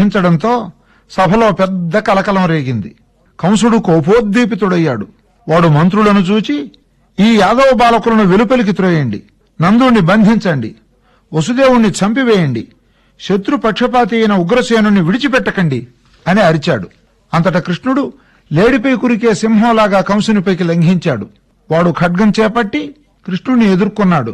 వధించడంతో సభలో పెద్ద కలకలం రేగింది కంసుడు కోపోద్దీపితుడయ్యాడు వాడు మంత్రులను చూచి ఈ యాదవ బాలకులను వెలుపలికి త్రోయండి నందుణ్ణి బంధించండి వసుదేవుణ్ణి చంపివేయండి శత్రు పక్షపాతి అయిన ఉగ్రసేనుని విడిచిపెట్టకండి అని అరిచాడు అంతటా కృష్ణుడు లేడిపై కురికే సింహంలాగా కంసునిపైకి లంఘించాడు వాడు ఖడ్గం చేపట్టి కృష్ణుణ్ణి ఎదుర్కొన్నాడు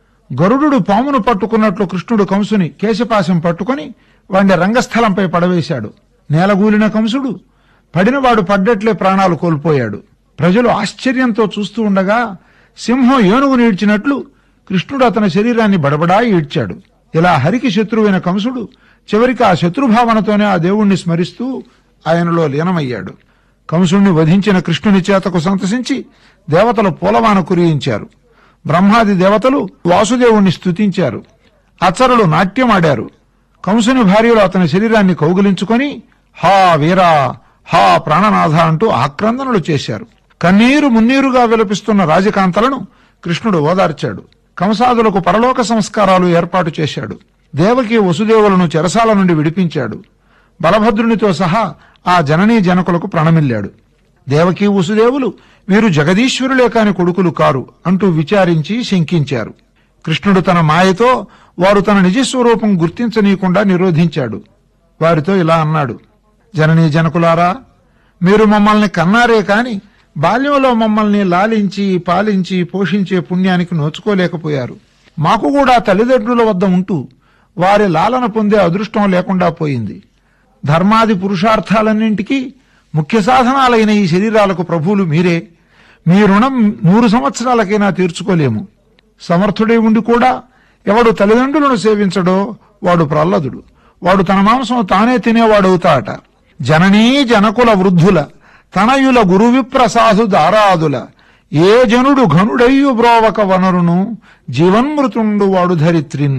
గరుడు పామును పట్టుకున్నట్లు కృష్ణుడు కంసుని కేశపాశం పట్టుకొని వాడిని రంగస్థలంపై పడవేశాడు నేలగూలిన కంసుడు పడినవాడు పడ్డట్లే ప్రాణాలు కోల్పోయాడు ప్రజలు ఆశ్చర్యంతో చూస్తూ ఉండగా సింహం ఏనుగు ఈడ్చినట్లు కృష్ణుడు అతని శరీరాన్ని బడబడా ఈడ్చాడు ఇలా హరికి శత్రువైన కంసుడు చివరికి ఆ శత్రుభావనతోనే ఆ దేవుణ్ణి స్మరిస్తూ ఆయనలో లీనమయ్యాడు కంసుణ్ణి వధించిన కృష్ణుని చేతకు సంతసించి దేవతలు పూలవాన కురియించారు బ్రహ్మాది దేవతలు వాసుదేవుణ్ణి స్తుతించారు అచ్చరులు నాట్యమాడారు కంసుని భార్యలు అతని శరీరాన్ని కౌగిలించుకొని హా వీరా హా ప్రాణనాథ అంటూ ఆక్రందనలు చేశారు కన్నీరు మున్నీరుగా విలపిస్తున్న రాజకాంతలను కృష్ణుడు ఓదార్చాడు కంసాదులకు పరలోక సంస్కారాలు ఏర్పాటు చేశాడు దేవకి వసుదేవులను చెరసాల నుండి విడిపించాడు బలభద్రునితో సహా ఆ జననీ జనకులకు ప్రణమిల్లాడు దేవకీ వసుదేవులు వీరు జగదీశ్వరులే కాని కొడుకులు కారు అంటూ విచారించి శంకించారు కృష్ణుడు తన మాయతో వారు తన నిజస్వరూపం గుర్తించనీయకుండా నిరోధించాడు వారితో ఇలా అన్నాడు జననీ జనకులారా మీరు మమ్మల్ని కన్నారే కాని బాల్యంలో మమ్మల్ని లాలించి పాలించి పోషించే పుణ్యానికి నోచుకోలేకపోయారు మాకు కూడా తల్లిదండ్రుల వద్ద ఉంటూ వారి లాలన పొందే అదృష్టం లేకుండా పోయింది ధర్మాది పురుషార్థాలన్నింటికీ ముఖ్య సాధనాలైన ఈ శరీరాలకు ప్రభువులు మీరే మీ రుణం నూరు సంవత్సరాలకైనా తీర్చుకోలేము సమర్థుడై ఉండి కూడా ఎవడు తల్లిదండ్రులను సేవించడో వాడు ప్రహ్లదుడు వాడు తన మాంసం తానే తినేవాడవుతాట జననీ జనకుల వృద్ధుల తనయుల గురువిప్రసాదు దారాదుల ఏ జనుడు ఘనుడయ్యు బ్రోవక వనరును జీవన్మృతుండు వాడు ధరిత్రిన్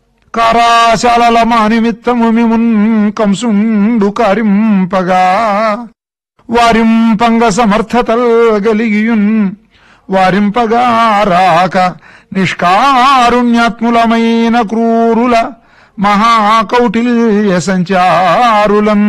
కారాశాలల మానిమిత్తము మిమున్ కంసుండు కారింపగా వారింపంగ సమర్థతల్ గలిగియున్ వారింపగా రాక నిష్కారుణ్యాత్ములమైన క్రూరుల మహాకౌటిల్య సంచారులం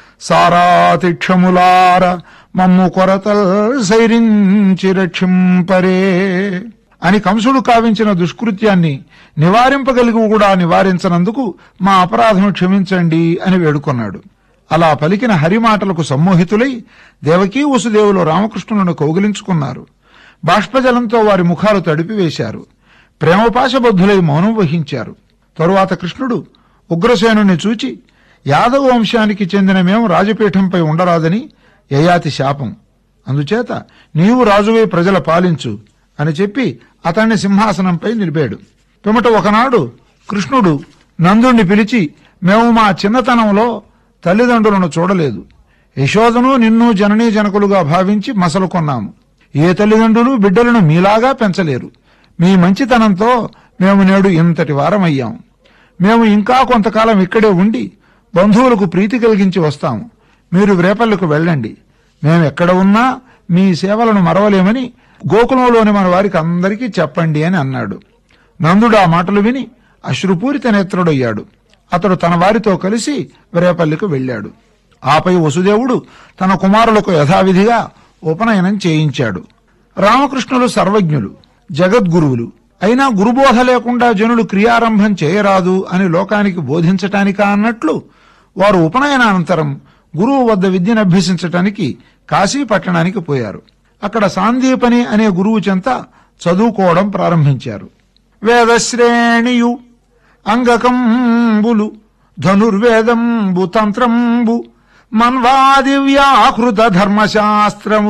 సారాతిక్షములార మమ్ము కొరతల్ సైరించి రక్షింపరే అని కంసుడు కావించిన దుష్కృత్యాన్ని నివారింపగలిగి కూడా నివారించనందుకు మా అపరాధం క్షమించండి అని వేడుకొన్నాడు అలా పలికిన హరిమాటలకు సమ్మోహితులై దేవకీ వసుదేవులు రామకృష్ణులను కౌగిలించుకున్నారు బాష్పజలంతో వారి ముఖాలు తడిపివేశారు ప్రేమపాశబద్ధులై మౌనం వహించారు తరువాత కృష్ణుడు ఉగ్రసేనుని చూచి యాదవ వంశానికి చెందిన మేము రాజపీఠంపై ఉండరాదని యయాతి శాపం అందుచేత నీవు రాజువై ప్రజల పాలించు అని చెప్పి అతన్ని సింహాసనంపై నిలిపాడు పిమ్మట ఒకనాడు కృష్ణుడు నందుణ్ణి పిలిచి మేము మా చిన్నతనంలో తల్లిదండ్రులను చూడలేదు యశోదను నిన్ను జననీ జనకులుగా భావించి మసలుకొన్నాము ఏ తల్లిదండ్రులు బిడ్డలను మీలాగా పెంచలేరు మీ మంచితనంతో మేము నేడు ఇంతటి వారమయ్యాం మేము ఇంకా కొంతకాలం ఇక్కడే ఉండి బంధువులకు ప్రీతి కలిగించి వస్తాము మీరు రేపల్లకు వెళ్ళండి మేము ఎక్కడ ఉన్నా మీ సేవలను మరవలేమని గోకులంలోని మన వారికి అందరికీ చెప్పండి అని అన్నాడు నందుడు ఆ మాటలు విని అశ్రుపూరిత నేత్రుడయ్యాడు అతడు తన వారితో కలిసి రేపల్లికి వెళ్ళాడు ఆపై వసుదేవుడు తన కుమారులకు యథావిధిగా ఉపనయనం చేయించాడు రామకృష్ణులు సర్వజ్ఞులు జగద్గురువులు అయినా గురుబోధ లేకుండా జనులు క్రియారంభం చేయరాదు అని లోకానికి బోధించటానికా అన్నట్లు వారు ఉపనయనానంతరం గురువు వద్ద విద్యను అభ్యసించటానికి కాశీ పట్టణానికి పోయారు అక్కడ సాందీపని అనే గురువు చెంత చదువుకోవడం ప్రారంభించారు వేదశ్రేణియు అంగకంబులు ధనుర్వేదంబు తంత్రంబు మన్వాది వ్యాకృత ధర్మశాస్త్రము